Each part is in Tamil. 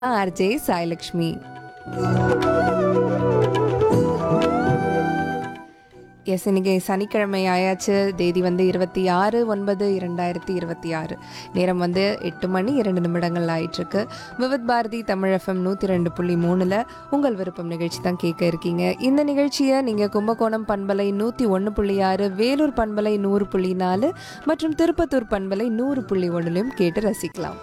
ஆர்ஜே சாய்லக்ஷ்மி எஸ் இன்னைக்கு சனிக்கிழமை ஆயாச்சு தேதி வந்து இருபத்தி ஆறு ஒன்பது இரண்டாயிரத்தி இருபத்தி ஆறு நேரம் வந்து எட்டு மணி இரண்டு நிமிடங்கள் ஆயிட்டிருக்கு விவித் பாரதி தமிழ் எஃப்எம் நூற்றி ரெண்டு புள்ளி மூணில் உங்கள் விருப்பம் நிகழ்ச்சி தான் கேட்க இருக்கீங்க இந்த நிகழ்ச்சியை நீங்கள் கும்பகோணம் பண்பலை நூற்றி ஒன்று புள்ளி ஆறு வேலூர் பண்பலை நூறு புள்ளி நாலு மற்றும் திருப்பத்தூர் பண்பலை நூறு புள்ளி ஒன்றுலையும் கேட்டு ரசிக்கலாம்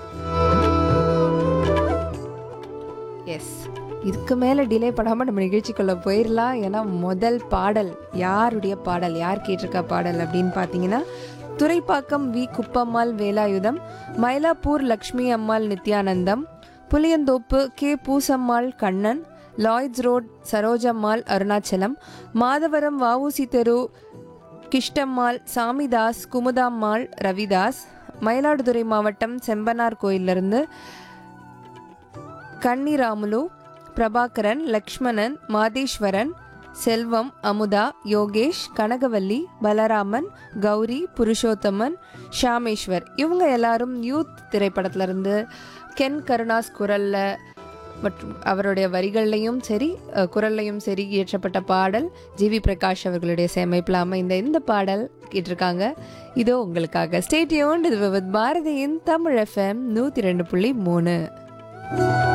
எஸ் இதுக்கு மேலே டிலே பண்ணாமல் நம்ம நிகழ்ச்சிக்குள்ளே போயிடலாம் ஏன்னா முதல் பாடல் யாருடைய பாடல் யார் கேட்டிருக்கா பாடல் அப்படின்னு பார்த்தீங்கன்னா Thoraipakkam V Kuppammal Velayudham Mylapore Lakshmi Ammal Nithyanandam Pulianthope K Poosammal Kannan Lloyds road Sarojammal Arunachalam Madhavaram வஉசி தெரு கிஷ்டம்மாள் சாமிதாஸ் குமுதாம்மாள் ரவிதாஸ் மயிலாடுதுறை மாவட்டம் செம்பனார் கோயிலிருந்து கன்னிராமுலு பிரபாகரன் லக்ஷ்மணன் மாதேஸ்வரன் செல்வம் அமுதா யோகேஷ் கனகவல்லி பலராமன் கௌரி புருஷோத்தமன் ஷாமேஸ்வர் இவங்க எல்லாரும் யூத் திரைப்படத்திலிருந்து கென் கருணாஸ் குரல்ல மற்றும் அவருடைய வரிகள்லையும் சரி அஹ், குரல்லையும் சரி இயற்றப்பட்ட பாடல் ஜிவி பிரகாஷ் அவர்களுடைய சேமைப்பில் அமைந்த இந்த பாடல் கேட்டிருக்காங்க இதோ உங்களுக்காக ஸ்டேட்யூன் இது வித் பாரதியின் தமிழ் எஃப்எம் நூற்றி ரெண்டு புள்ளி மூணு